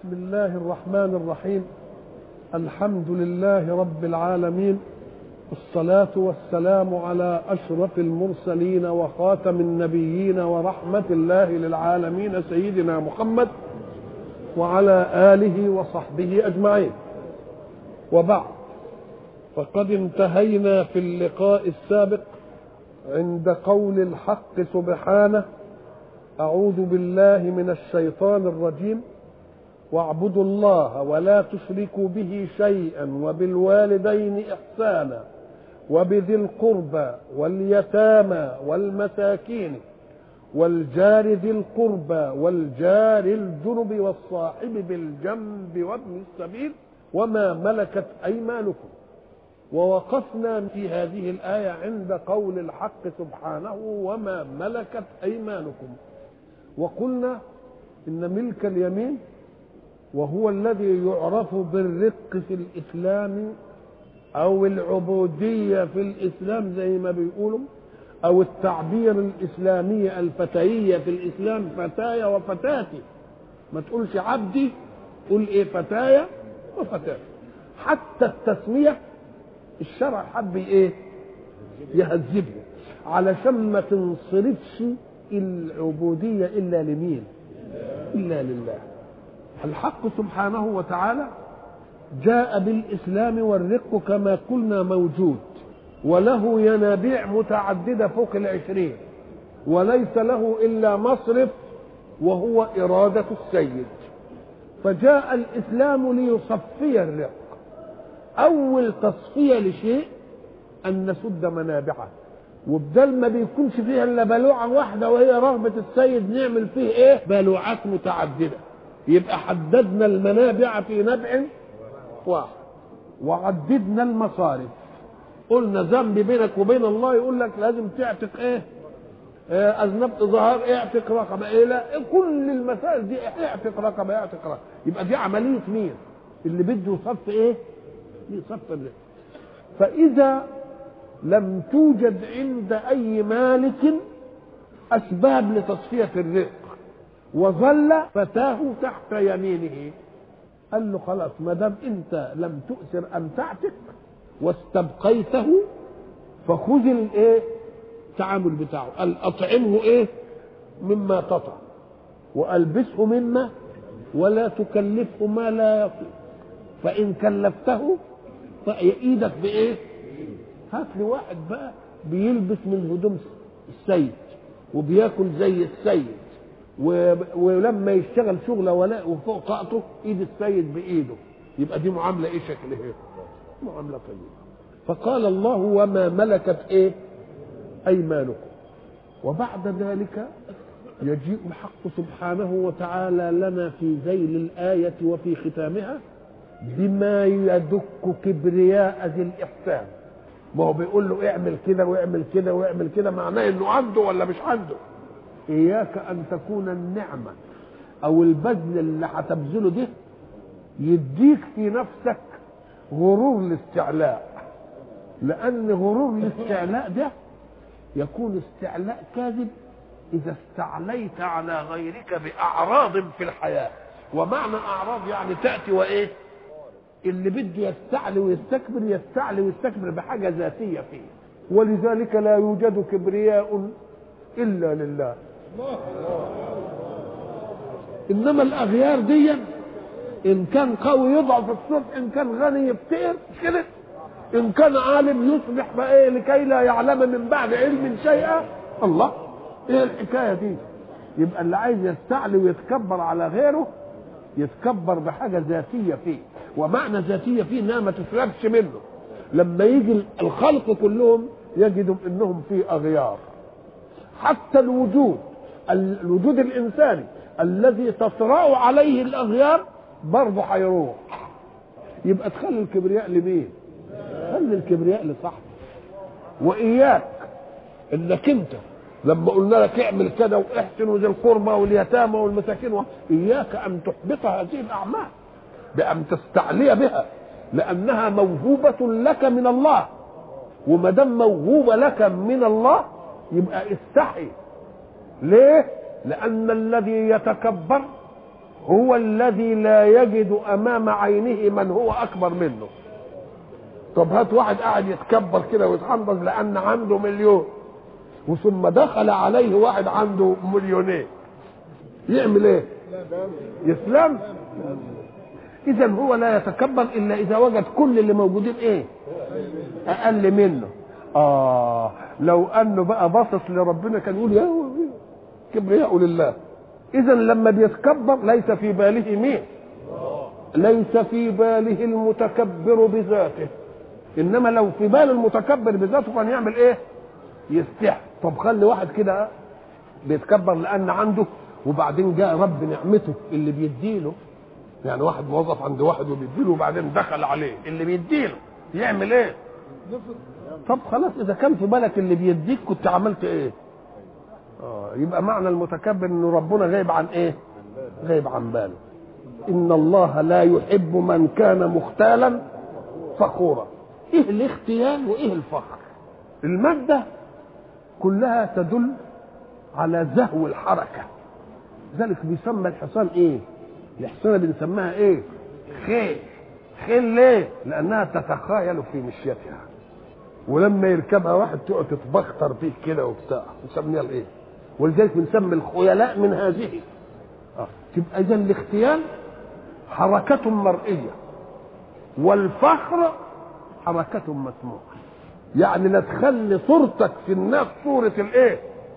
بسم الله الرحمن الرحيم الحمد لله رب العالمين والصلاة والسلام على أشرف المرسلين وخاتم النبيين ورحمة الله للعالمين سيدنا محمد وعلى آله وصحبه أجمعين وبعد فقد انتهينا في اللقاء السابق عند قول الحق سبحانه أعوذ بالله من الشيطان الرجيم واعبدوا الله ولا تشركوا به شيئا وبالوالدين إحسانا وبذي القربى واليتامى والمساكين والجار ذي القربى والجار الجنب والصاحب بالجنب وابن السبيل وما ملكت أيمانكم ووقفنا في هذه الآية عند قول الحق سبحانه وما ملكت أيمانكم وقلنا إن ملك اليمين وهو الذي يعرف بالرق في الإسلام أو العبودية في الإسلام زي ما بيقولوا أو التعبير الإسلامي الفتيية في الإسلام فتايا وفتاتي ما تقولش عبدي قول إيه فتايا وفتاتي حتى التسمية الشرع حب إيه يهذبها علشان ما تنصرفش العبودية إلا لمين إلا لله الحق سبحانه وتعالى جاء بالإسلام والرق كما قلنا موجود وله ينابيع متعددة فوق العشرين وليس له إلا مصرف وهو إرادة السيد فجاء الإسلام ليصفي الرق أول تصفية لشيء أن نسد منابعه وبدل ما بيكونش فيها الا بلوعه واحده وهي رغبه السيد نعمل فيه ايه؟ بلوعات متعدده يبقى حددنا المنابع في نبع واحد وعددنا المصارف قلنا ذنب بينك وبين الله يقول لك لازم تعتق ايه؟ آه اذنبت ظهر اعتق رقبه ايه لا كل المسائل دي اعتق رقبه اعتق رقبه يبقى دي عمليه مين؟ اللي بده يصف ايه؟ يصف الرزق فاذا لم توجد عند اي مالك اسباب لتصفيه الرزق وظل فتاه تحت يمينه قال له خلاص ما دام انت لم تؤثر ان تعتق واستبقيته فخذ الايه التعامل بتاعه قال اطعمه ايه مما تطعم والبسه مما ولا تكلفه ما لا يطيق فان كلفته فايدك بايه هات لي واحد بقى بيلبس من هدوم السيد وبياكل زي السيد و... ولما يشتغل شغله ولا وفوق طاقته ايد السيد بايده يبقى دي معامله ايه شكلها معامله طيبه فقال الله وما ملكت ايه ايمانكم وبعد ذلك يجيء الحق سبحانه وتعالى لنا في ذيل الايه وفي ختامها بما يدك كبرياء ذي الاحسان ما هو بيقول له اعمل كده واعمل كده واعمل كده معناه انه عنده ولا مش عنده اياك ان تكون النعمه او البذل اللي هتبذله ده يديك في نفسك غرور الاستعلاء لان غرور الاستعلاء ده يكون استعلاء كاذب اذا استعليت على غيرك باعراض في الحياه ومعنى اعراض يعني تاتي وايه اللي بده يستعلي ويستكبر يستعلي ويستكبر بحاجه ذاتيه فيه ولذلك لا يوجد كبرياء الا لله انما الاغيار دي ان كان قوي يضعف الصبح ان كان غني يفتقر كده ان كان عالم يصبح بقى لكي لا يعلم من بعد علم شيئا الله ايه الحكايه دي يبقى اللي عايز يستعلي ويتكبر على غيره يتكبر بحاجه ذاتيه فيه ومعنى ذاتيه فيه انها ما تسلبش منه لما يجي الخلق كلهم يجدوا انهم في اغيار حتى الوجود الوجود الانساني الذي تطرا عليه الاغيار برضه هيروح يبقى تخلي الكبرياء لمين؟ خلي الكبرياء لصاحبه واياك انك انت لما قلنا لك اعمل كده واحسن وذي القربى واليتامى والمساكين اياك ان تحبط هذه الاعمال بان تستعلي بها لانها موهوبه لك من الله وما دام موهوبه لك من الله يبقى استحي ليه؟ لأن الذي يتكبر هو الذي لا يجد امام عينه من هو اكبر منه طب هات واحد قاعد يتكبر كده ويتحنطز لان عنده مليون وثم دخل عليه واحد عنده مليونين يعمل ايه يسلم اذا هو لا يتكبر الا اذا وجد كل اللي موجودين ايه اقل منه اه لو انه بقى باصص لربنا كان يقول يا كبرياء لله اذا لما بيتكبر ليس في باله مين ليس في باله المتكبر بذاته انما لو في بال المتكبر بذاته كان يعمل ايه يستحي طب خلي واحد كده بيتكبر لان عنده وبعدين جاء رب نعمته اللي بيديله يعني واحد موظف عند واحد وبيديله وبعدين دخل عليه اللي بيديله يعمل ايه طب خلاص اذا كان في بالك اللي بيديك كنت عملت ايه اه يبقى معنى المتكبر انه ربنا غايب عن ايه غايب عن باله ان الله لا يحب من كان مختالا فخورا ايه الاختيال وايه الفخر الماده كلها تدل على زهو الحركه ذلك بيسمى الحصان ايه الحصانه بنسميها ايه خيل خيل ليه لانها تتخايل في مشيتها ولما يركبها واحد تقعد تتبختر فيه كده وبتاع نسميها الايه ولذلك بنسمي الخيلاء من هذه آه. تبقى اذا الاختيال حركة مرئية والفخر حركة مسموعة يعني لا تخلي صورتك في الناس صورة الايه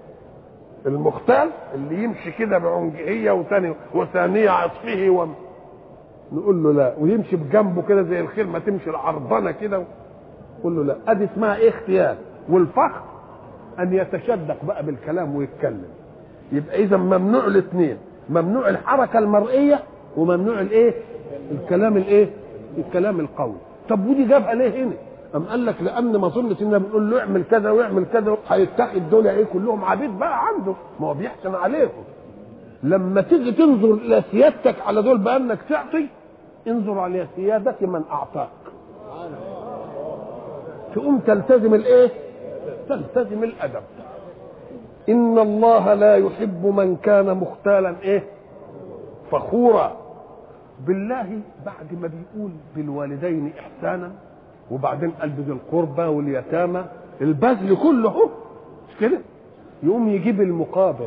المختال اللي يمشي كده بعنجهية وثاني وثانية عطفه و... نقول له لا ويمشي بجنبه كده زي الخيل ما تمشي العرضنة كده قول له لا ادي اسمها ايه اختيار والفخر ان يتشدق بقى بالكلام ويتكلم يبقى اذا ممنوع الاثنين ممنوع الحركه المرئيه وممنوع الايه الكلام الايه الكلام القوي طب ودي جابها ليه هنا أم قال لك لأن ما ظنش إننا بنقول له اعمل كذا واعمل كذا هيتحد دول إيه كلهم عبيد بقى عنده ما هو بيحسن عليهم لما تيجي تنظر إلى سيادتك على دول بأنك تعطي انظر على سيادة من أعطاك تقوم تلتزم الايه تلتزم الادب ان الله لا يحب من كان مختالا ايه فخورا بالله بعد ما بيقول بالوالدين احسانا وبعدين قال بذي القربى واليتامى البذل كله اهو مش كده يقوم يجيب المقابل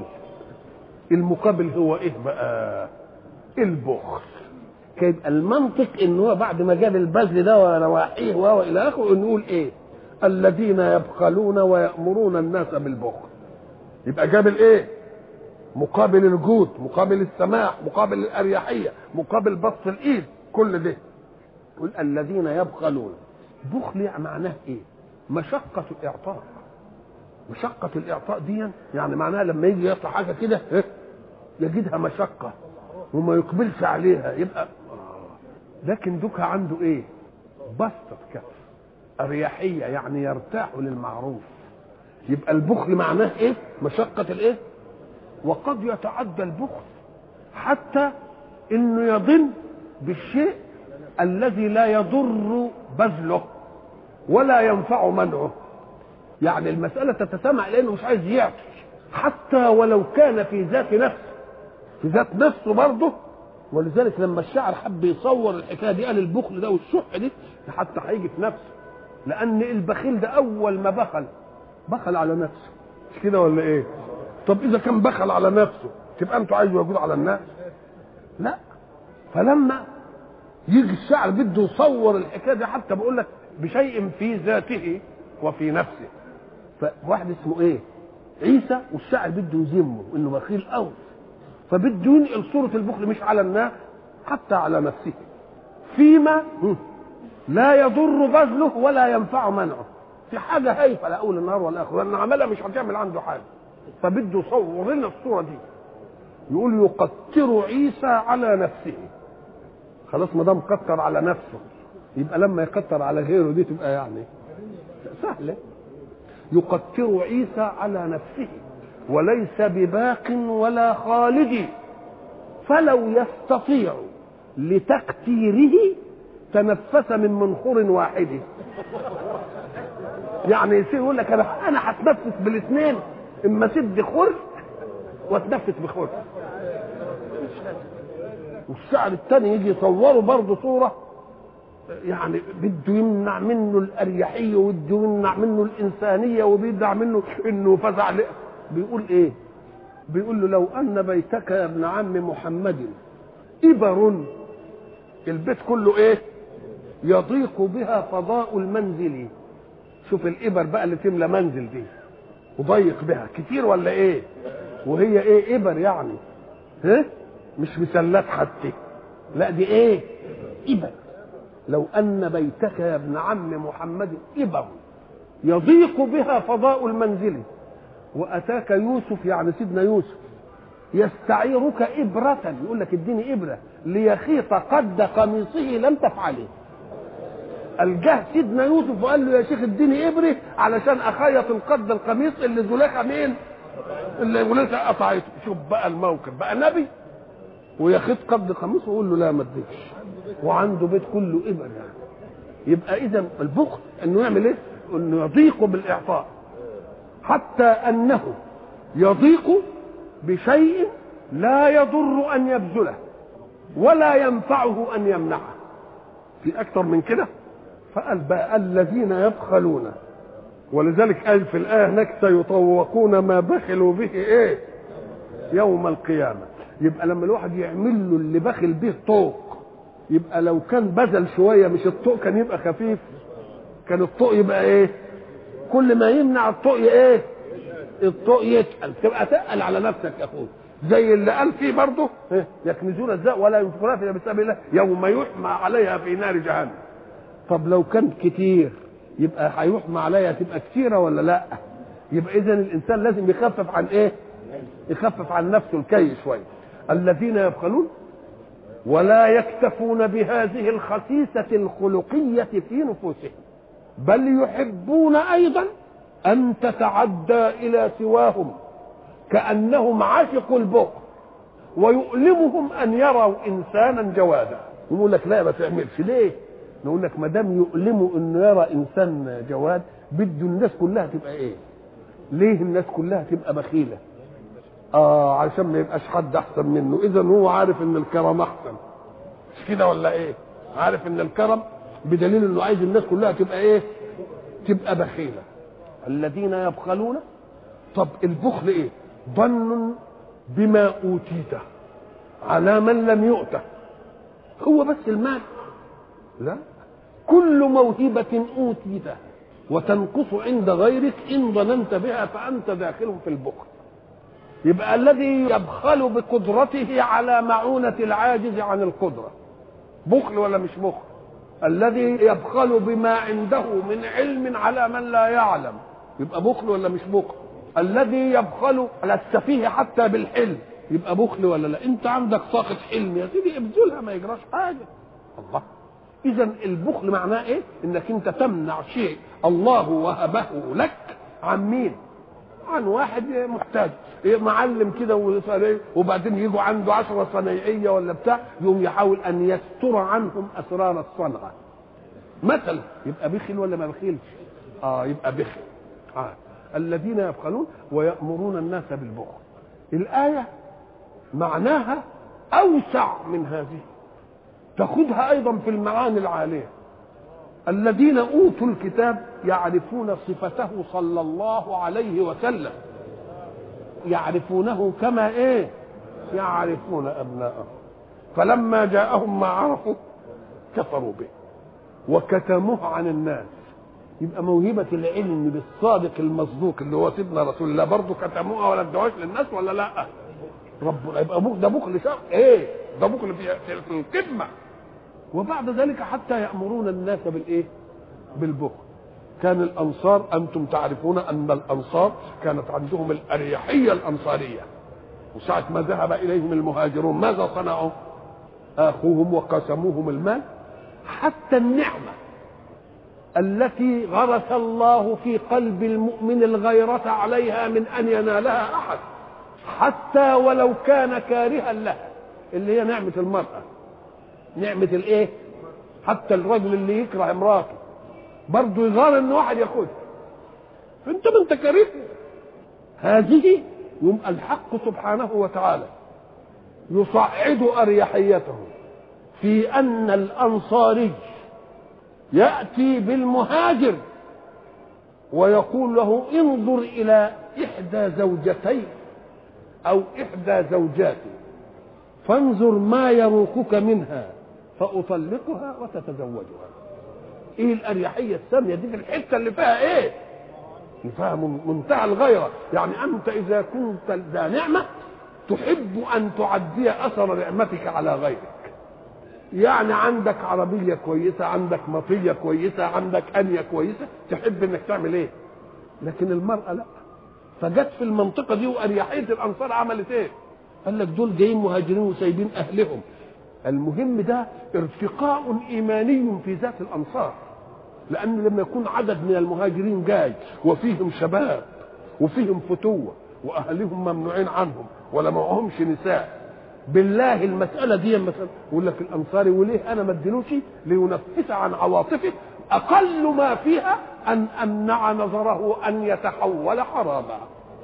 المقابل هو ايه بقى البخل كيبقى المنطق ان هو بعد ما جاب البذل ده ونواحيه والى اخره نقول ايه الذين يبخلون ويامرون الناس بالبخل يبقى جاب الايه مقابل الجود مقابل السماح مقابل الاريحيه مقابل بسط الايد كل ده يقول الذين يبخلون بخل يعني معناه ايه مشقه الاعطاء مشقه الاعطاء دي يعني معناها لما يجي يعطي حاجه كده يجدها مشقه وما يقبلش عليها يبقى لكن دوكا عنده ايه بسطة كف اريحيه يعني يرتاح للمعروف يبقى البخل معناه ايه مشقه الايه وقد يتعدى البخل حتى انه يضن بالشيء الذي لا يضر بذله ولا ينفع منعه يعني المسألة تتسمع لأنه مش عايز يعطي حتى ولو كان في ذات نفسه في ذات نفسه برضه ولذلك لما الشاعر حب يصور الحكايه دي قال البخل ده والشح دي حتى هيجي في نفسه لان البخيل ده اول ما بخل بخل على نفسه مش كده ولا ايه طب اذا كان بخل على نفسه تبقى انتوا عايزوا يوجدوا على الناس لا فلما يجي الشاعر بده يصور الحكايه دي حتى بقول لك بشيء في ذاته وفي نفسه فواحد اسمه ايه عيسى والشاعر بده يذمه انه بخيل قوي فبده ينقل صورة البخل مش على الناس حتى على نفسه فيما لا يضر بذله ولا ينفع منعه في حاجة هايفة لا أول النهار ولا آخر لأن عملها مش هتعمل عنده حاجة فبده يصور لنا الصورة دي يقول يقتر عيسى على نفسه خلاص ما دام قتر على نفسه يبقى لما يقتر على غيره دي تبقى يعني سهلة يقتر عيسى على نفسه وليس بباق ولا خالد فلو يستطيع لتقتيره تنفس من منخور واحد يعني يصير يقول لك انا انا هتنفس بالاثنين اما سد خر واتنفس بخر والشعر الثاني يجي يصوره برضه صوره يعني بده يمنع منه الاريحيه وبده يمنع منه الانسانيه وبيدع منه انه فزع ل- بيقول ايه؟ بيقول له لو ان بيتك يا ابن عم محمد ابر البيت كله ايه؟ يضيق بها فضاء المنزل شوف الابر بقى اللي تملى منزل دي وضيق بها كتير ولا ايه؟ وهي ايه ابر يعني ها؟ مش مسلات حتى لا دي ايه؟ ابر لو أن بيتك يا ابن عم محمد إبر يضيق بها فضاء المنزل وأتاك يوسف يعني سيدنا يوسف يستعيرك إبرة يقول لك اديني إبرة ليخيط قد قميصه لم تفعله الجه سيدنا يوسف وقال له يا شيخ اديني إبرة علشان أخيط القد القميص اللي زليخة مين اللي زليخة قطعته شوف بقى الموقف بقى نبي ويخيط قد قميصه ويقول له لا ما اديكش وعنده بيت كله ابر يعني يبقى اذا البخل انه يعمل ايه؟ انه يضيق بالاعطاء حتى انه يضيق بشيء لا يضر ان يبذله ولا ينفعه ان يمنعه في اكثر من كده فقال بقى الذين يبخلون ولذلك قال في الايه هناك سيطوقون ما بخلوا به ايه يوم القيامه يبقى لما الواحد يعمل له اللي بخل به طوق يبقى لو كان بذل شويه مش الطوق كان يبقى خفيف كان الطوق يبقى ايه كل ما يمنع الطوق ايه الطوق يتقل تبقى تقل على نفسك يا اخوي زي اللي قال فيه برضه إيه؟ يكنزون الزاء ولا ينفقونها في سبيل الله يوم يحمى عليها في نار جهنم طب لو كان كتير يبقى هيحمى عليها تبقى كتيره ولا لا يبقى اذا الانسان لازم يخفف عن ايه يخفف عن نفسه الكي شويه الذين يبخلون ولا يكتفون بهذه الخسيسة الخلقية في نفوسهم بل يحبون أيضا أن تتعدى إلى سواهم كأنهم عشقوا البغض ويؤلمهم أن يروا إنسانا جوادا يقول لك لا ما تعملش ليه؟ نقول لك ما دام يؤلموا انه يرى انسان جواد بده الناس كلها تبقى ايه؟ ليه الناس كلها تبقى بخيله؟ اه علشان ما يبقاش حد احسن منه اذا هو عارف ان الكرم احسن مش كده ولا ايه عارف ان الكرم بدليل انه عايز الناس كلها تبقى ايه تبقى بخيله الذين يبخلون طب البخل ايه ظن بما اوتيته على من لم يؤته هو بس المال لا كل موهبة أوتيتها وتنقص عند غيرك إن ظننت بها فأنت داخل في البخل يبقى الذي يبخل بقدرته على معونة العاجز عن القدرة بخل ولا مش بخل الذي يبخل بما عنده من علم على من لا يعلم يبقى بخل ولا مش بخل الذي يبخل على السفيه حتى بالحلم يبقى بخل ولا لا انت عندك طاقة حلم يا سيدي ابذلها ما يجراش حاجة الله اذا البخل معناه ايه انك انت تمنع شيء الله وهبه لك عن مين عن واحد محتاج إيه معلم كده وبعدين يجوا عنده عشرة صنايعية ولا بتاع يقوم يحاول أن يستر عنهم أسرار الصنعة مثلا يبقى بخل ولا ما بخلش اه يبقى بخل آه. الذين يبخلون ويأمرون الناس بالبخل الآية معناها أوسع من هذه تاخذها أيضا في المعاني العالية الذين أوتوا الكتاب يعرفون صفته صلى الله عليه وسلم يعرفونه كما ايه يعرفون ابناءهم فلما جاءهم ما عرفوا كفروا به وكتموه عن الناس يبقى موهبة العلم بالصادق المصدوق اللي هو سيدنا رسول الله برضه كتموها ولا ادوهاش للناس ولا لا؟ ربنا يبقى بخل ده بخل شر ايه؟ ده بخل في في القمة وبعد ذلك حتى يأمرون الناس بالايه؟ بالبخل كان الانصار انتم تعرفون ان الانصار كانت عندهم الاريحيه الانصاريه وساعه ما ذهب اليهم المهاجرون ماذا صنعوا؟ اخوهم وقسموهم المال حتى النعمه التي غرس الله في قلب المؤمن الغيرة عليها من أن ينالها أحد حتى ولو كان كارها لها اللي هي نعمة المرأة نعمة الإيه؟ حتى الرجل اللي يكره امراته برضه يغار ان واحد ياخدها انت ما انت كريم هذه يوم الحق سبحانه وتعالى يصعد اريحيته في ان الانصاري ياتي بالمهاجر ويقول له انظر الى احدى زوجتي او احدى زوجاتي فانظر ما يروقك منها فاطلقها وتتزوجها ايه الاريحيه الساميه دي في الحته اللي فيها ايه اللي فيها منتهى الغيره يعني انت اذا كنت ذا نعمه تحب ان تعدي اثر نعمتك على غيرك يعني عندك عربيه كويسه عندك مطيه كويسه عندك انيه كويسه تحب انك تعمل ايه لكن المراه لا فجت في المنطقه دي واريحيه الانصار عملت ايه قال لك دول جايين مهاجرين وسايبين اهلهم المهم ده ارتقاء ايماني في ذات الانصار لان لما يكون عدد من المهاجرين جاي وفيهم شباب وفيهم فتوه واهلهم ممنوعين عنهم ولا معهمش نساء بالله المساله دي مثلا يقول لك الانصاري وليه انا ما اديلوش لينفس عن عواطفه اقل ما فيها ان امنع نظره ان يتحول حراما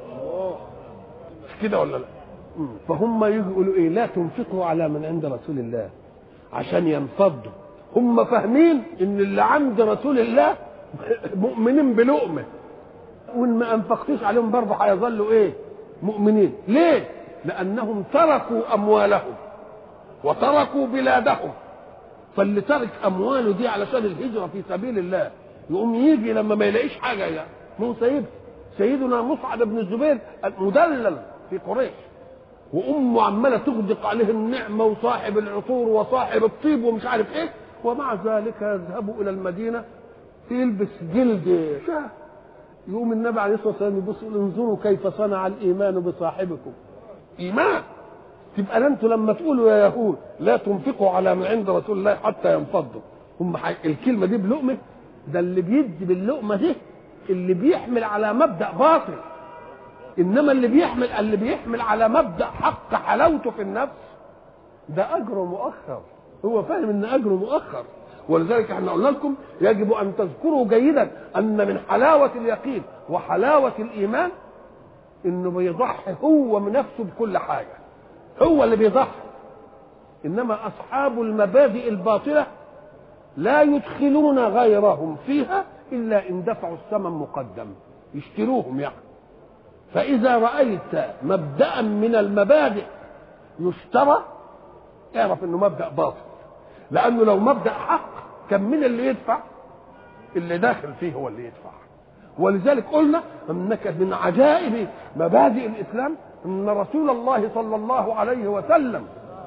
مش كده ولا لا فهم يجوا يقولوا ايه لا تنفقوا على من عند رسول الله عشان ينفضوا هم فاهمين ان اللي عند رسول الله مؤمنين بلقمه وان ما انفقتوش عليهم برضه هيظلوا ايه مؤمنين ليه لانهم تركوا اموالهم وتركوا بلادهم فاللي ترك امواله دي علشان الهجره في سبيل الله يقوم يجي لما ما يلاقيش حاجه يعني مو سيد سيدنا مصعب بن الزبير مدلل في قريش وامه عماله تغدق عليه النعمه وصاحب العطور وصاحب الطيب ومش عارف ايه ومع ذلك يذهب الى المدينه يلبس جلد شاه يقوم النبي عليه الصلاه والسلام يبص يقول انظروا كيف صنع الايمان بصاحبكم ايمان تبقى انتوا لما تقولوا يا يهود لا تنفقوا على من عند رسول الله حتى ينفضوا هم حي... الكلمه دي بلقمه ده اللي بيدي باللقمه دي اللي بيحمل على مبدا باطل انما اللي بيحمل اللي بيحمل على مبدا حق حلاوته في النفس ده اجره مؤخر هو فاهم ان اجره مؤخر ولذلك احنا قلنا لكم يجب ان تذكروا جيدا ان من حلاوه اليقين وحلاوه الايمان انه بيضحي هو من نفسه بكل حاجه هو اللي بيضحي انما اصحاب المبادئ الباطله لا يدخلون غيرهم فيها الا ان دفعوا الثمن مقدم يشتروهم يعني فاذا رايت مبدا من المبادئ يشترى اعرف انه مبدا باطل لانه لو مبدا حق كان من اللي يدفع اللي داخل فيه هو اللي يدفع ولذلك قلنا انك من عجائب مبادئ الاسلام ان رسول الله صلى الله عليه وسلم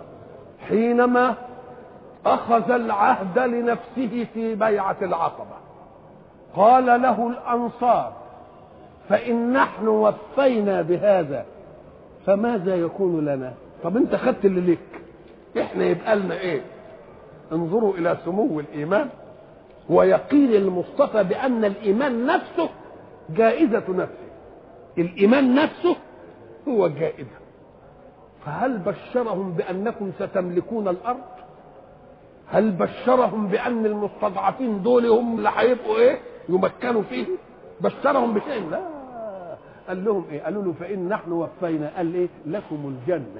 حينما اخذ العهد لنفسه في بيعه العقبه قال له الانصار فان نحن وفينا بهذا فماذا يكون لنا طب انت خدت اللي لك احنا يبقى لنا ايه انظروا الى سمو الايمان ويقين المصطفى بان الايمان نفسه جائزه نفسه الايمان نفسه هو جائزه فهل بشرهم بانكم ستملكون الارض هل بشرهم بان المستضعفين دول هم اللي هيبقوا ايه يمكنوا فيه بشرهم بشيء لا قال لهم ايه قالوا له فان نحن وفينا قال ايه لكم الجنه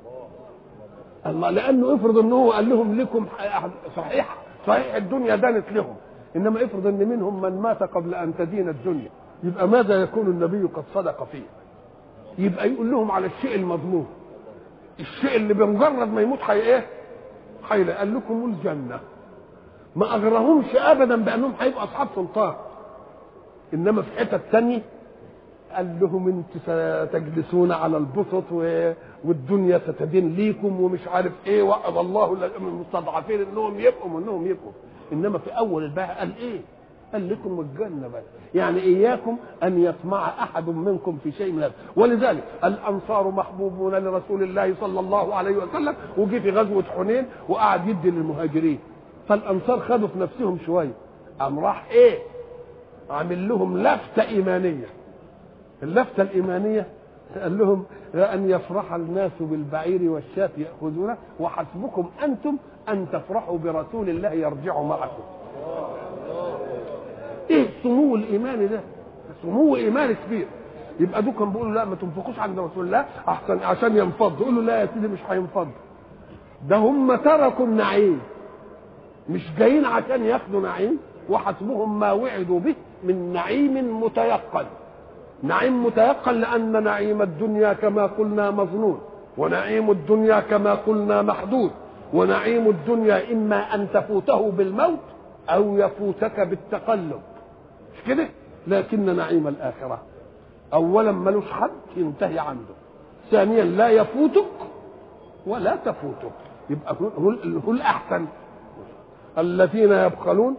الله لانه افرض ان هو قال لهم لكم صحيح صحيح الدنيا دانت لهم انما افرض ان منهم من مات قبل ان تدين الدنيا يبقى ماذا يكون النبي قد صدق فيه يبقى يقول لهم على الشيء المضمون الشيء اللي بمجرد ما يموت حي ايه حي قال لكم الجنه ما اغرهمش ابدا بانهم هيبقوا اصحاب سلطان انما في حته ثانيه قال لهم انتم ستجلسون على البسط و... والدنيا ستدين ليكم ومش عارف ايه وعد الله المستضعفين انهم يبقوا وانهم يبقوا انما في اول البيعه قال ايه؟ قال لكم الجنه بس يعني اياكم ان يطمع احد منكم في شيء من هذا ولذلك الانصار محبوبون لرسول الله صلى الله عليه وسلم وجي في غزوه حنين وقعد يدي للمهاجرين فالانصار خدوا في نفسهم شويه قام راح ايه؟ عامل لهم لفته ايمانيه اللفته الايمانيه قال لهم ان يفرح الناس بالبعير والشاة ياخذونه وحسبكم انتم ان تفرحوا برسول الله يرجع معكم ايه سمو الايمان ده سمو ايمان كبير يبقى دول كانوا بيقولوا لا ما تنفقوش عند رسول الله احسن عشان ينفض يقولوا لا يا سيدي مش هينفض ده هم تركوا النعيم مش جايين عشان ياخدوا نعيم وحسبهم ما وعدوا به من نعيم متيقن نعيم متيقن لان نعيم الدنيا كما قلنا مظنون ونعيم الدنيا كما قلنا محدود ونعيم الدنيا اما ان تفوته بالموت او يفوتك بالتقلب مش كده لكن نعيم الاخره اولا ملوش حد ينتهي عنده ثانيا لا يفوتك ولا تفوتك يبقى هو هو الاحسن الذين يبخلون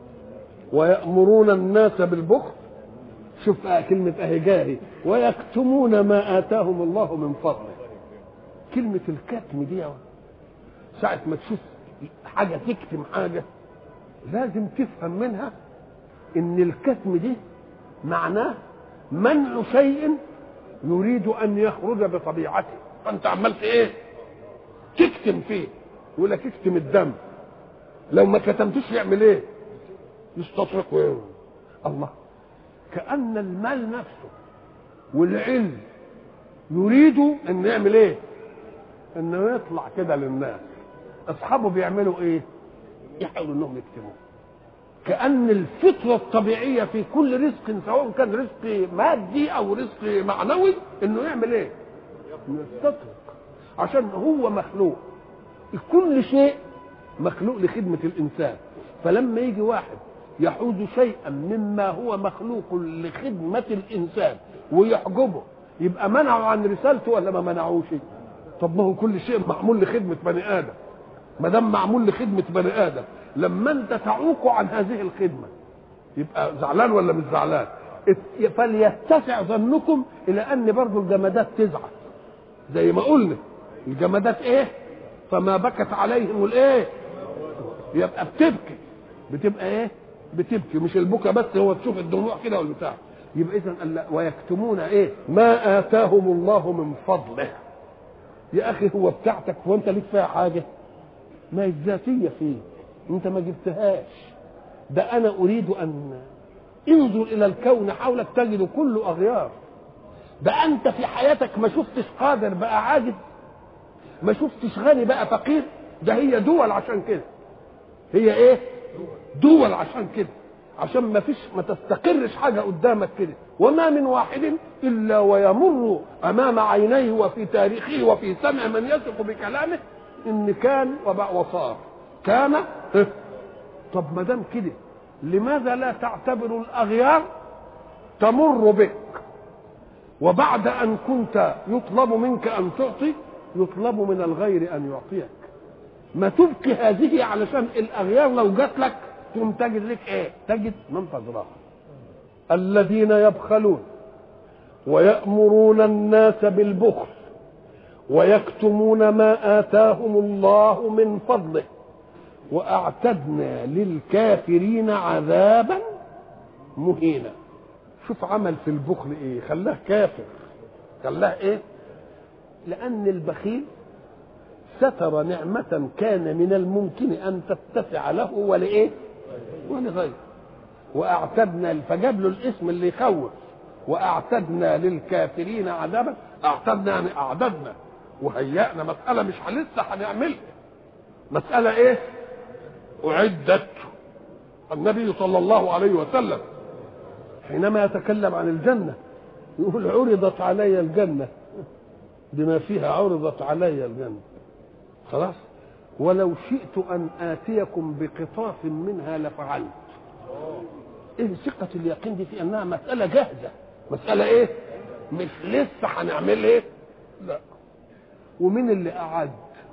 ويأمرون الناس بالبخل شوف آه كلمة أهي جاهي ويكتمون ما آتاهم الله من فضله كلمة الكتم دي ساعة ما تشوف حاجة تكتم حاجة لازم تفهم منها إن الكتم دي معناه منع شيء يريد أن يخرج بطبيعته فأنت عملت إيه؟ تكتم فيه يقول لك اكتم الدم لو ما كتمتوش يعمل ايه يستطرق ويعمل. الله كأن المال نفسه والعلم يريدوا ان يعمل ايه انه يطلع كده للناس اصحابه بيعملوا ايه يحاولوا انهم يكتموه كأن الفطرة الطبيعية في كل رزق سواء كان رزق مادي أو رزق معنوي إنه يعمل إيه؟ يستطرق عشان هو مخلوق كل شيء مخلوق لخدمة الإنسان فلما يجي واحد يحوز شيئا مما هو مخلوق لخدمة الإنسان ويحجبه يبقى منعه عن رسالته ولا ما منعوش طب ما هو كل شيء معمول لخدمة بني آدم ما دام معمول لخدمة بني آدم لما أنت تعوق عن هذه الخدمة يبقى زعلان ولا مش زعلان فليتسع ظنكم إلى أن برضو الجمادات تزعل زي ما قلنا الجمادات إيه فما بكت عليهم الإيه يبقى بتبكي بتبقى ايه بتبكي مش البكا بس هو تشوف الدموع كده والبتاع يبقى اذا ويكتمون ايه ما اتاهم الله من فضله يا اخي هو بتاعتك وانت ليك فيها حاجه ما هي الذاتيه فيك انت ما جبتهاش ده انا اريد ان انظر الى الكون حولك تجد كله اغيار ده انت في حياتك ما شفتش قادر بقى عاجز ما شفتش غني بقى فقير ده هي دول عشان كده هي ايه دول عشان كده عشان ما فيش ما تستقرش حاجه قدامك كده وما من واحد الا ويمر امام عينيه وفي تاريخه وفي سمع من يثق بكلامه ان كان وصار كان طب ما دام كده لماذا لا تعتبر الاغيار تمر بك وبعد ان كنت يطلب منك ان تعطي يطلب من الغير ان يعطيك ما تبكي هذه علشان الاغيار لو جات لك تقوم تجد لك ايه تجد من تجراها الذين يبخلون ويأمرون الناس بالبخل ويكتمون ما آتاهم الله من فضله وأعتدنا للكافرين عذابا مهينا شوف عمل في البخل ايه خلاه كافر خلاه ايه لأن البخيل ستر نعمة كان من الممكن أن تتسع له ولإيه؟ ولغيره وأعتدنا فجاب له الاسم اللي يخوف وأعتدنا للكافرين عذابا أعتدنا يعني أعددنا وهيأنا مسألة مش لسه هنعملها مسألة إيه؟ أعدت النبي صلى الله عليه وسلم حينما يتكلم عن الجنة يقول عرضت علي الجنة بما فيها عرضت علي الجنة خلاص ولو شئت ان اتيكم بقطاف منها لفعلت ايه ثقة اليقين دي في انها مسألة جاهزة مسألة ايه مش لسه هنعمل ايه لا ومين اللي اعد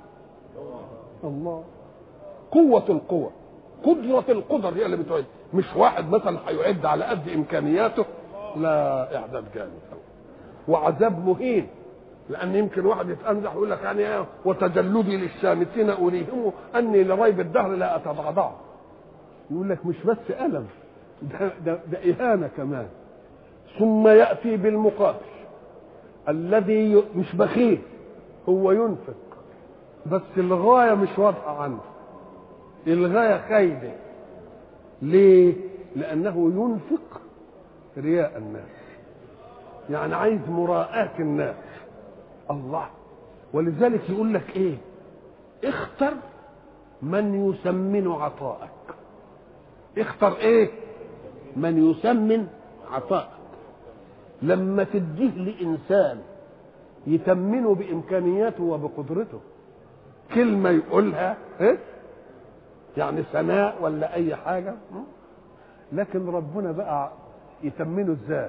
الله قوة القوة قدرة القدر هي اللي بتعد مش واحد مثلا هيعد على قد امكانياته لا اعداد جامد وعذاب مهين لان يمكن واحد يتنزح ويقول لك يعني ايه وتجلدي للشامتين اريهم اني لريب الدهر لا اتضعضع يقول لك مش بس الم ده, ده, ده اهانه كمان ثم ياتي بالمقابل الذي ي... مش بخيل هو ينفق بس الغايه مش واضحه عنه الغايه خايبه ليه لانه ينفق رياء الناس يعني عايز مراءة الناس الله ولذلك يقول لك ايه اختر من يسمن عطاءك اختر ايه من يسمن عطاءك لما تديه لانسان يتمنه بامكانياته وبقدرته كلمه يقولها إيه؟ يعني ثناء ولا اي حاجه لكن ربنا بقى يتمنه ازاي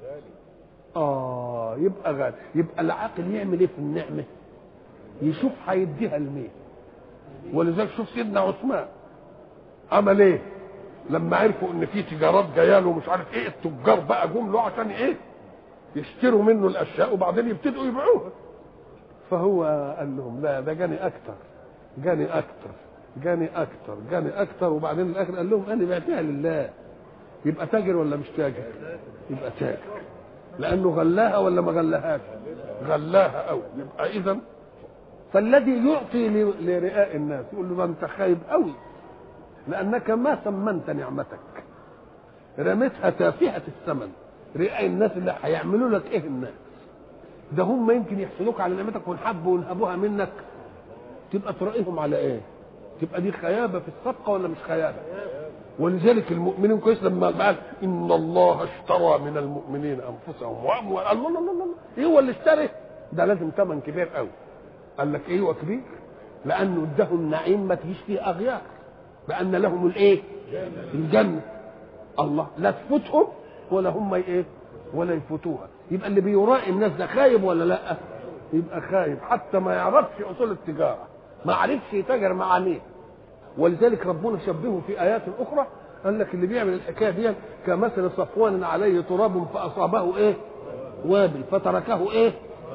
اه يبقى غالي يبقى العاقل يعمل ايه في النعمه يشوف هيديها لمين ولذلك شوف سيدنا عثمان عمل ايه لما عرفوا ان في تجارات جايه له مش عارف ايه التجار بقى جم له عشان ايه يشتروا منه الاشياء وبعدين يبتدوا يبيعوها فهو قال لهم لا ده جاني اكتر جاني اكتر جاني اكتر جاني اكتر وبعدين الاخر قال لهم انا بعتها لله يبقى تاجر ولا مش تاجر يبقى تاجر لانه غلاها ولا ما غلاهاش غلاها قوي يبقى اذا فالذي يعطي لرئاء الناس يقول له ده انت خايب قوي لانك ما ثمنت نعمتك رميتها تافهه الثمن رئاء الناس اللي هيعملوا لك ايه الناس ده هم يمكن يحسدوك على نعمتك وينحبوا وينهبوها منك تبقى تراقيهم على ايه تبقى دي خيابه في الصفقه ولا مش خيابه ولذلك المؤمنين كويس لما قال ان الله اشترى من المؤمنين انفسهم واموال الله الله الله الله ايه هو اللي اشترى ده لازم ثمن كبير قوي قال لك ايه هو كبير لانه ادهم نعيم ما تجيش فيه اغيار بان لهم الايه الجنه الله لا تفوتهم ولا هم ايه ولا يفوتوها يبقى اللي بيرائي الناس ده خايب ولا لا يبقى خايب حتى ما يعرفش اصول التجاره ما عرفش يتاجر مع عميل ولذلك ربنا شبهه في ايات اخرى قال لك اللي بيعمل الحكايه دي كمثل صفوان عليه تراب فاصابه ايه وابل فتركه ايه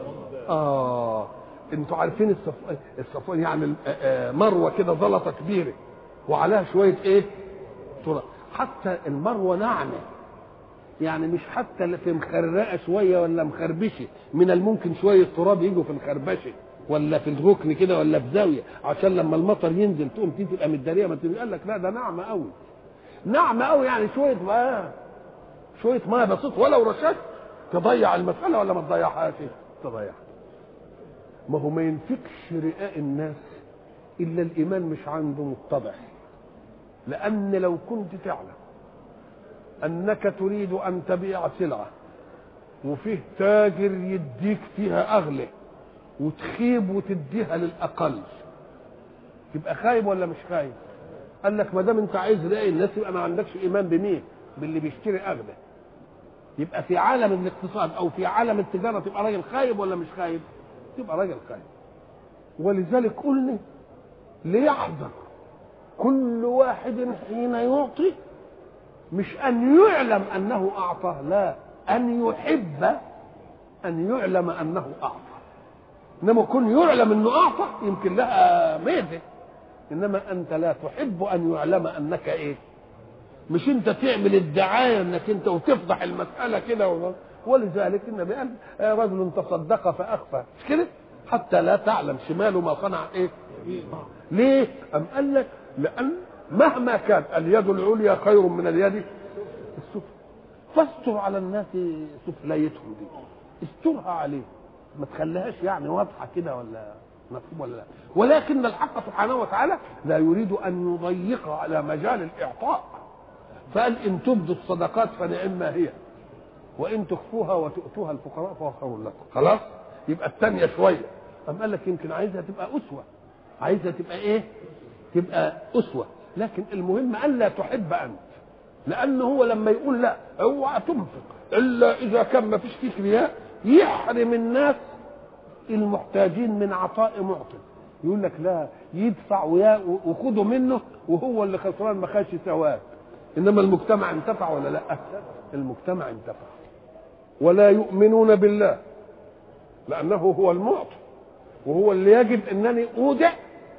اه انتوا عارفين الصف... الصفوان يعني مروه كده زلطه كبيره وعليها شويه ايه تراب حتى المروه ناعمه يعني مش حتى في مخرقه شويه ولا مخربشه من الممكن شويه تراب يجوا في الخربشه ولا في الركن كده ولا في زاويه عشان لما المطر ينزل تقوم دي تبقى متداريه ما قال لك لا ده ناعمه قوي ناعمه قوي يعني شويه ماء شويه ماء بسيط ولو رشاش تضيع المساله ولا ما تضيعهاش تضيعها ما هو ما ينفكش رئاء الناس الا الايمان مش عنده متضح لان لو كنت تعلم انك تريد ان تبيع سلعه وفيه تاجر يديك فيها اغلى وتخيب وتديها للاقل تبقى خايب ولا مش خايب قال لك ما دام انت عايز رأي الناس يبقى ما عندكش ايمان بمين باللي بيشتري اغلى يبقى في عالم الاقتصاد او في عالم التجاره تبقى راجل خايب ولا مش خايب تبقى راجل خايب ولذلك قلنا ليحذر كل واحد حين يعطي مش ان يعلم انه اعطى لا ان يحب ان يعلم انه اعطى انما كن يعلم انه اعطى يمكن لها ميزه انما انت لا تحب ان يعلم انك ايه مش انت تعمل الدعايه انك انت وتفضح المساله كده ولذلك النبي قال رجل تصدق فاخفى مش كده حتى لا تعلم شماله ما صنع ايه ليه ام قال لك لان مهما كان اليد العليا خير من اليد السفلى فاستر على الناس سفليتهم دي استرها عليه ما تخليهاش يعني واضحه كده ولا مفهوم ولا لا ولكن الحق سبحانه وتعالى لا يريد ان يضيق على مجال الاعطاء فقال ان تبدوا الصدقات فنعم هي وان تخفوها وتؤتوها الفقراء فهو خير لكم خلاص يبقى الثانيه شويه أم قال لك يمكن عايزها تبقى اسوه عايزها تبقى ايه تبقى اسوه لكن المهم الا تحب انت لانه هو لما يقول لا اوعى تنفق الا اذا كان ما فيش فيك رياء يحرم الناس المحتاجين من عطاء معطي يقول لك لا يدفع وخده منه وهو اللي خسران ما خدش ثواب انما المجتمع انتفع ولا لا المجتمع انتفع ولا يؤمنون بالله لانه هو المعطي وهو اللي يجب انني اودع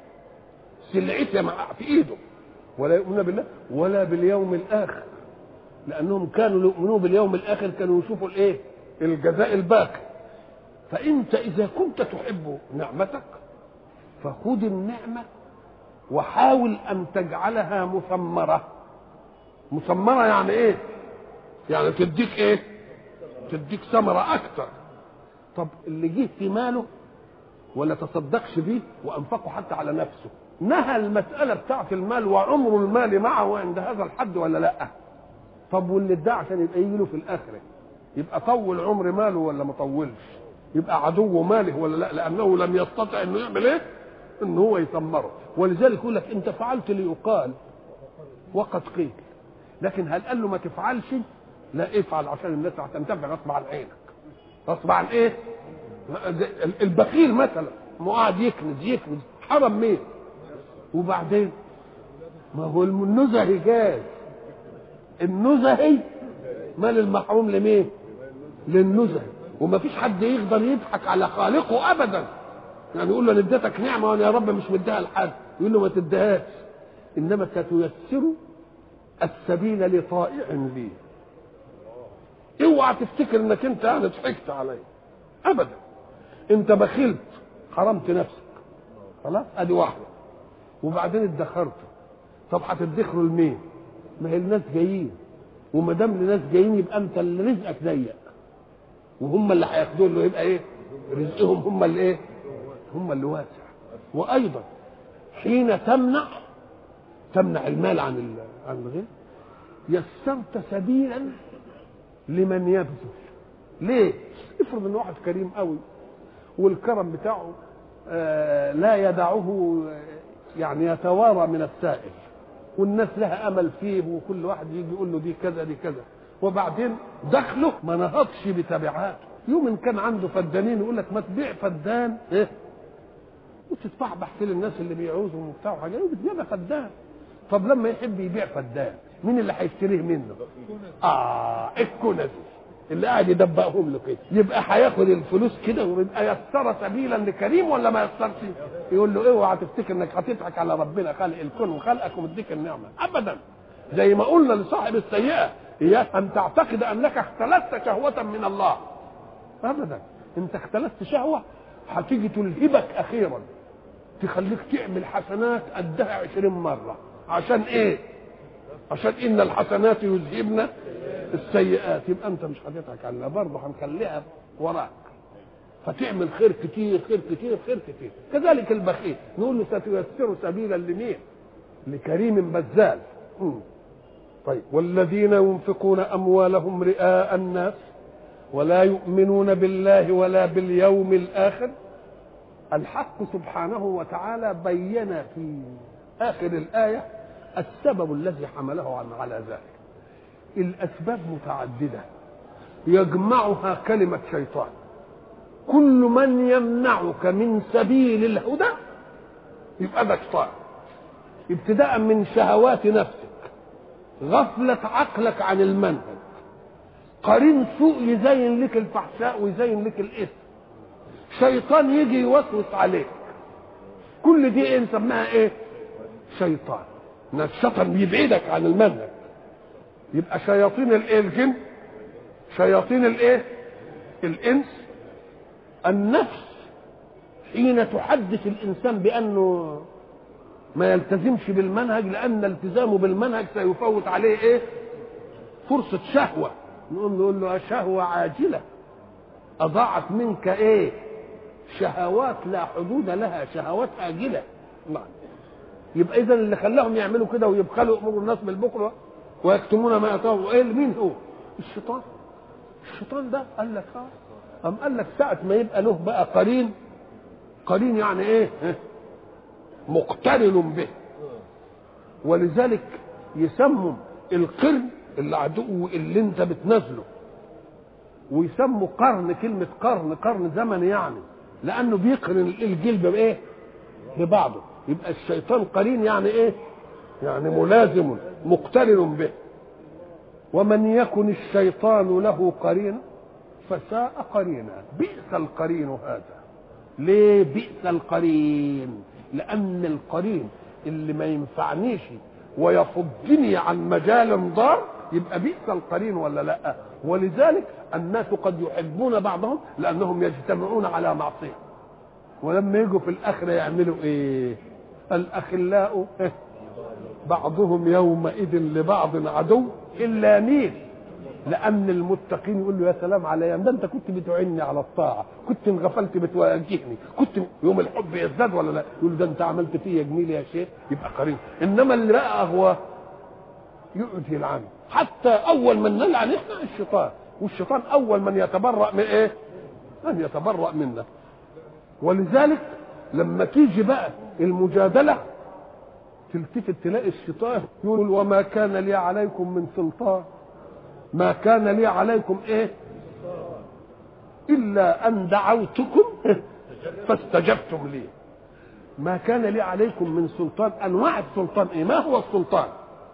سلعتي في ايده ولا يؤمنون بالله ولا باليوم الاخر لانهم كانوا يؤمنون باليوم الاخر كانوا يشوفوا الايه الجزاء الباقي فانت اذا كنت تحب نعمتك فخذ النعمه وحاول ان تجعلها مثمره مثمره يعني ايه يعني تديك ايه تديك ثمره اكتر طب اللي جه في ماله ولا تصدقش بيه وانفقه حتى على نفسه نهى المسألة بتاعت المال وعمر المال معه عند هذا الحد ولا لا طب واللي ادعى عشان يبقى يجي له في الآخرة يبقى طول عمر ماله ولا ما طولش يبقى عدو ماله ولا لا لأنه لم يستطع انه يعمل ايه ان هو يثمره ولذلك يقول لك انت فعلت ليقال وقد قيل لكن هل قال له ما تفعلش لا افعل عشان الناس هتنتفع غصب عن عينك غصب عن ايه البخيل مثلا ما قاعد يكنز يكنز حرم مين وبعدين ما هو النزهي جاز النزهي مال المحروم لمين للنزهي وما فيش حد يقدر يضحك على خالقه ابدا يعني يقول له انا اديتك نعمه وانا يا رب مش مديها لحد يقول له ما تديهاش انما ستيسر السبيل لطائع لي اوعى تفتكر انك انت انا ضحكت علي ابدا انت بخلت حرمت نفسك خلاص ادي واحده وبعدين ادخرته طب هتدخروا لمين؟ ما هي الناس جايين وما دام الناس جايين يبقى انت اللي رزقك ضيق وهم اللي هياخدوه اللي يبقى ايه؟ رزقهم هم اللي ايه؟ هم اللي واسع وايضا حين تمنع تمنع المال عن عن الغير يسرت سبيلا لمن يبذل ليه؟ افرض ان واحد كريم قوي والكرم بتاعه آه لا يدعه يعني يتوارى من السائل والناس لها امل فيه وكل واحد يجي يقول له دي كذا دي كذا وبعدين دخله ما نهضش بتبعاته يوم ان كان عنده فدانين يقول لك ما تبيع فدان ايه وتدفع بحث للناس اللي بيعوزهم وبتاع وحاجات بزياده فدان طب لما يحب يبيع فدان مين اللي هيشتريه منه؟ اه الكنزي اللي قاعد يدبقهم له كده يبقى هياخد الفلوس كده ويبقى يسر سبيلا لكريم ولا ما يسرش؟ يقول له اوعى تفتكر انك هتضحك على ربنا خالق الكون وخلقك ومديك النعمه ابدا زي ما قلنا لصاحب السيئه اياك ان تعتقد انك اختلست شهوه من الله ابدا انت اختلست شهوه هتيجي تلهبك اخيرا تخليك تعمل حسنات قدها عشرين مره عشان ايه عشان ان الحسنات يذهبن السيئات يبقى انت مش هتضحك عليها برضه هنخليها وراك فتعمل خير كتير خير كتير خير كتير كذلك البخيل نقول له ستيسر سبيلا لمين لكريم بذال طيب والذين ينفقون اموالهم رئاء الناس ولا يؤمنون بالله ولا باليوم الاخر الحق سبحانه وتعالى بين في اخر الايه السبب الذي حمله على ذلك الاسباب متعدده يجمعها كلمه شيطان كل من يمنعك من سبيل الهدى يبقى ده شيطان ابتداء من شهوات نفسك غفلة عقلك عن المنهج قرين سوء يزين لك الفحشاء ويزين لك الإثم شيطان يجي يوسوس عليك كل دي ايه نسميها ايه شيطان ان الشيطان بيبعدك عن المنهج يبقى شياطين الايه الجن شياطين الايه الانس النفس حين تحدث الانسان بانه ما يلتزمش بالمنهج لان التزامه بالمنهج سيفوت عليه ايه فرصه شهوه نقوم نقول له شهوه عاجله اضاعت منك ايه شهوات لا حدود لها شهوات آجلة نعم يبقى إذا اللي خلاهم يعملوا كده ويبخلوا أمور الناس بالبكرة ويكتمون ما يطاعوا إيه مين هو؟ الشيطان الشيطان ده قال لك اه أم قال لك ساعة ما يبقى له بقى قرين قرين يعني إيه؟ مقترن به ولذلك يسموا القرن اللي عدو اللي انت بتنزله ويسموا قرن كلمة قرن قرن زمن يعني لأنه بيقرن الجلد بإيه؟ ببعضه يبقى الشيطان قرين يعني إيه؟ يعني ملازم مقترن به ومن يكن الشيطان له قرين فساء قرينا بئس القرين هذا ليه بئس القرين لأن القرين اللي ما ينفعنيش ويصدني عن مجال ضار يبقى بئس القرين ولا لا ولذلك الناس قد يحبون بعضهم لانهم يجتمعون على معصيه ولما يجوا في الاخره يعملوا ايه الاخلاء بعضهم يومئذ لبعض عدو الا مين لان المتقين يقول له يا سلام عليا ده انت كنت بتعني على الطاعه كنت انغفلت بتواجهني كنت يوم الحب يزداد ولا لا يقول ده انت عملت فيا جميل يا شيخ يبقى قريب انما اللي بقى اغواه يقعد يلعنه حتى اول من نلعن احنا الشيطان والشيطان اول من يتبرأ من ايه من يتبرأ منا ولذلك لما تيجي بقى المجادله تلتفت تلاقي الشيطان يقول وما كان لي عليكم من سلطان ما كان لي عليكم ايه الا ان دعوتكم فاستجبتم لي ما كان لي عليكم من سلطان انواع السلطان ايه ما هو السلطان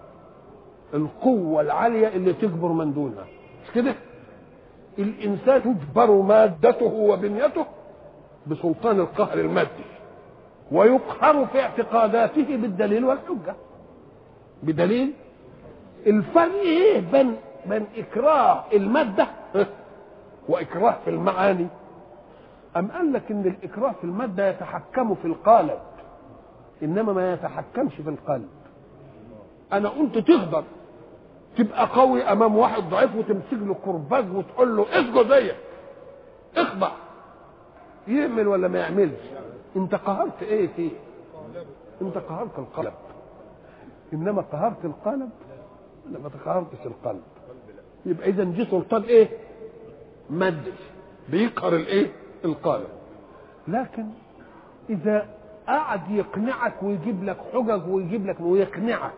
القوة العالية اللي تجبر من دونها مش كده الإنسان تجبر مادته وبنيته بسلطان القهر المادي ويقهر في اعتقاداته بالدليل والحجة بدليل الفرق ايه بين بين إكراه المادة وإكراه في المعاني أم قال لك إن الإكراه في المادة يتحكم في القالب إنما ما يتحكمش في القلب أنا قلت تقدر تبقى قوي امام واحد ضعيف وتمسك له كرباج وتقول له اسجد زيك اخضع يعمل ولا ما يعملش انت قهرت ايه فيه انت قهرت القلب انما قهرت القلب لا ما قهرتش القلب يبقى اذا جه سلطان ايه مادي بيقهر الايه القلب لكن اذا قعد يقنعك ويجيب لك حجج ويجيب لك ويقنعك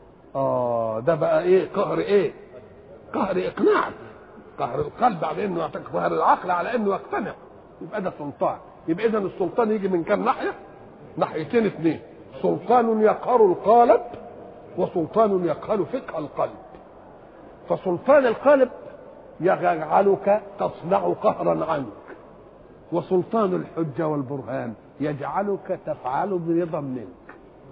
اه ده بقى ايه قهر ايه قهر اقناع قهر القلب على انه يعطيك قهر العقل على انه يقتنع يبقى ده سلطان يبقى اذا السلطان يجي من كام ناحيه ناحيتين اثنين سلطان يقهر القالب وسلطان يقهر فقه القلب فسلطان القلب يجعلك تصنع قهرا عنك وسلطان الحجه والبرهان يجعلك تفعل برضا منك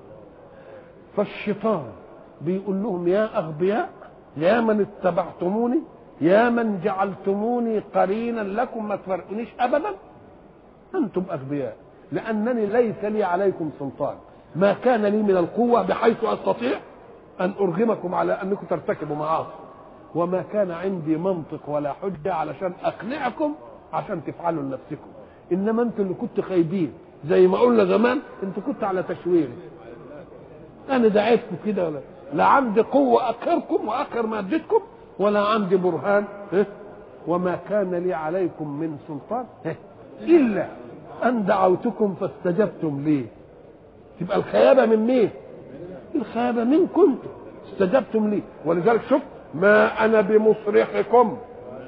فالشيطان بيقول لهم يا اغبياء يا من اتبعتموني يا من جعلتموني قرينا لكم ما تفرقونيش ابدا انتم اغبياء لانني ليس لي عليكم سلطان ما كان لي من القوه بحيث استطيع ان ارغمكم على انكم ترتكبوا معاصي وما كان عندي منطق ولا حجه علشان اقنعكم عشان تفعلوا لنفسكم انما انتوا اللي كنتوا خايبين زي ما قلنا زمان انتوا كنتوا على تشويري انا دعيتكم كده ولا لا عندي قوة أقهركم وأقهر مادتكم ولا عندي برهان إيه؟ وما كان لي عليكم من سلطان إيه؟ إلا أن دعوتكم فاستجبتم لي تبقى الخيابة من مين؟ الخيابة منكم كنتم استجبتم لي ولذلك شوف ما أنا بمصرخكم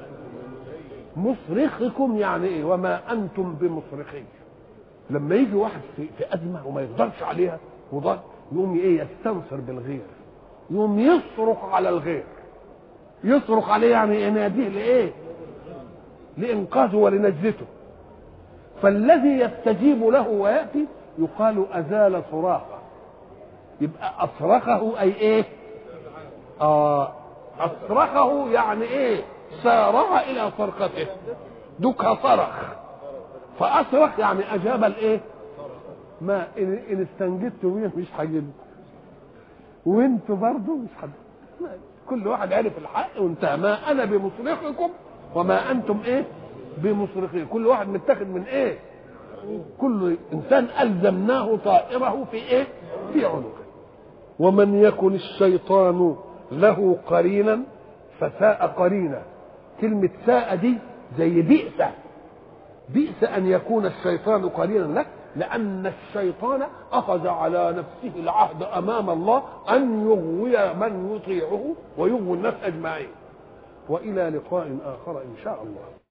مصرخكم يعني إيه وما أنتم بمصرخي لما يجي واحد في, في أزمة وما يقدرش عليها وضل يقوم إيه يستنصر بالغير يقوم يصرخ على الغير يصرخ عليه يعني يناديه لايه لانقاذه ولنجدته فالذي يستجيب له وياتي يقال ازال صراخه يبقى اصرخه اي ايه آه اصرخه يعني ايه سارع الى صرخته دكها صرخ فاصرخ يعني اجاب الايه ما ان, إن استنجدت بيه مش هجد وانتوا برضه مش حد كل واحد عرف الحق وانتهى ما انا بمصرخكم وما انتم ايه بمصرخين كل واحد متاخد من ايه كل انسان الزمناه طائره في ايه في عنقه ومن يكن الشيطان له قرينا فساء قرينا كلمة ساء دي زي بئس بئس أن يكون الشيطان قرينا لك لأن الشيطان أخذ على نفسه العهد أمام الله أن يغوي من يطيعه ويغوي الناس أجمعين وإلى لقاء آخر إن شاء الله